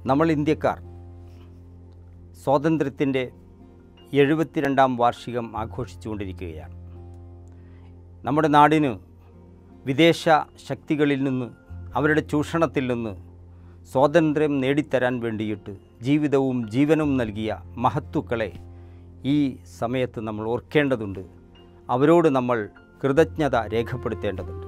നമ്മൾ ഇന്ത്യക്കാർ സ്വാതന്ത്ര്യത്തിൻ്റെ എഴുപത്തിരണ്ടാം വാർഷികം ആഘോഷിച്ചുകൊണ്ടിരിക്കുകയാണ് നമ്മുടെ നാടിന് വിദേശ ശക്തികളിൽ നിന്ന് അവരുടെ ചൂഷണത്തിൽ നിന്ന് സ്വാതന്ത്ര്യം നേടിത്തരാൻ വേണ്ടിയിട്ട് ജീവിതവും ജീവനും നൽകിയ മഹത്തുക്കളെ ഈ സമയത്ത് നമ്മൾ ഓർക്കേണ്ടതുണ്ട് അവരോട് നമ്മൾ കൃതജ്ഞത രേഖപ്പെടുത്തേണ്ടതുണ്ട്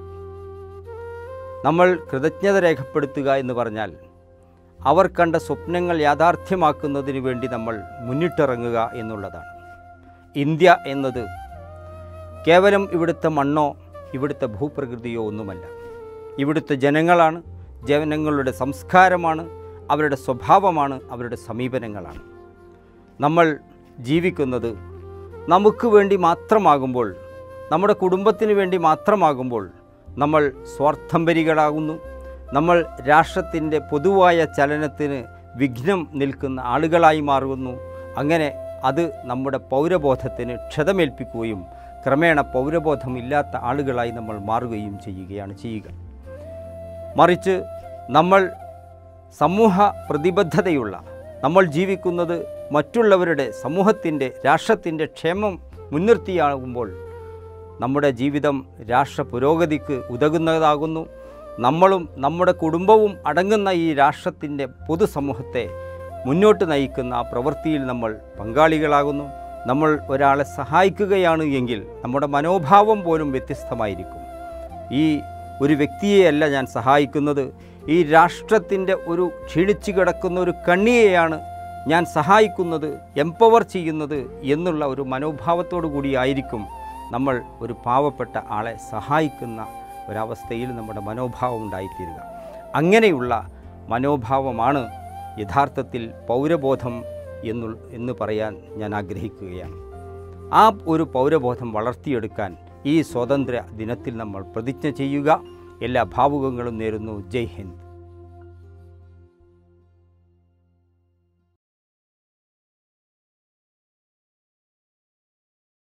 നമ്മൾ കൃതജ്ഞത രേഖപ്പെടുത്തുക എന്ന് പറഞ്ഞാൽ അവർ കണ്ട സ്വപ്നങ്ങൾ യാഥാർത്ഥ്യമാക്കുന്നതിന് വേണ്ടി നമ്മൾ മുന്നിട്ടിറങ്ങുക എന്നുള്ളതാണ് ഇന്ത്യ എന്നത് കേവലം ഇവിടുത്തെ മണ്ണോ ഇവിടുത്തെ ഭൂപ്രകൃതിയോ ഒന്നുമല്ല ഇവിടുത്തെ ജനങ്ങളാണ് ജനങ്ങളുടെ സംസ്കാരമാണ് അവരുടെ സ്വഭാവമാണ് അവരുടെ സമീപനങ്ങളാണ് നമ്മൾ ജീവിക്കുന്നത് നമുക്ക് വേണ്ടി മാത്രമാകുമ്പോൾ നമ്മുടെ കുടുംബത്തിന് വേണ്ടി മാത്രമാകുമ്പോൾ നമ്മൾ സ്വാർത്ഥംബരികളാകുന്നു നമ്മൾ രാഷ്ട്രത്തിൻ്റെ പൊതുവായ ചലനത്തിന് വിഘ്നം നിൽക്കുന്ന ആളുകളായി മാറുന്നു അങ്ങനെ അത് നമ്മുടെ പൗരബോധത്തിന് ക്ഷതമേൽപ്പിക്കുകയും ക്രമേണ പൗരബോധമില്ലാത്ത ആളുകളായി നമ്മൾ മാറുകയും ചെയ്യുകയാണ് ചെയ്യുക മറിച്ച് നമ്മൾ സമൂഹ പ്രതിബദ്ധതയുള്ള നമ്മൾ ജീവിക്കുന്നത് മറ്റുള്ളവരുടെ സമൂഹത്തിൻ്റെ രാഷ്ട്രത്തിൻ്റെ ക്ഷേമം മുൻനിർത്തിയാകുമ്പോൾ നമ്മുടെ ജീവിതം രാഷ്ട്ര പുരോഗതിക്ക് ഉതകുന്നതാകുന്നു നമ്മളും നമ്മുടെ കുടുംബവും അടങ്ങുന്ന ഈ രാഷ്ട്രത്തിൻ്റെ പൊതുസമൂഹത്തെ മുന്നോട്ട് നയിക്കുന്ന ആ പ്രവൃത്തിയിൽ നമ്മൾ പങ്കാളികളാകുന്നു നമ്മൾ ഒരാളെ സഹായിക്കുകയാണ് എങ്കിൽ നമ്മുടെ മനോഭാവം പോലും വ്യത്യസ്തമായിരിക്കും ഈ ഒരു വ്യക്തിയെയല്ല ഞാൻ സഹായിക്കുന്നത് ഈ രാഷ്ട്രത്തിൻ്റെ ഒരു ക്ഷീണിച്ചു കിടക്കുന്ന ഒരു കണ്ണിയെയാണ് ഞാൻ സഹായിക്കുന്നത് എംപവർ ചെയ്യുന്നത് എന്നുള്ള ഒരു മനോഭാവത്തോടു കൂടിയായിരിക്കും നമ്മൾ ഒരു പാവപ്പെട്ട ആളെ സഹായിക്കുന്ന ഒരവസ്ഥയിൽ നമ്മുടെ മനോഭാവം ഉണ്ടായിത്തീരുക അങ്ങനെയുള്ള മനോഭാവമാണ് യഥാർത്ഥത്തിൽ പൗരബോധം എന്നു എന്ന് പറയാൻ ഞാൻ ആഗ്രഹിക്കുകയാണ് ആ ഒരു പൗരബോധം വളർത്തിയെടുക്കാൻ ഈ സ്വാതന്ത്ര്യ ദിനത്തിൽ നമ്മൾ പ്രതിജ്ഞ ചെയ്യുക എല്ലാ ഭാവുകങ്ങളും നേരുന്നു ജയ് ഹിന്ദ്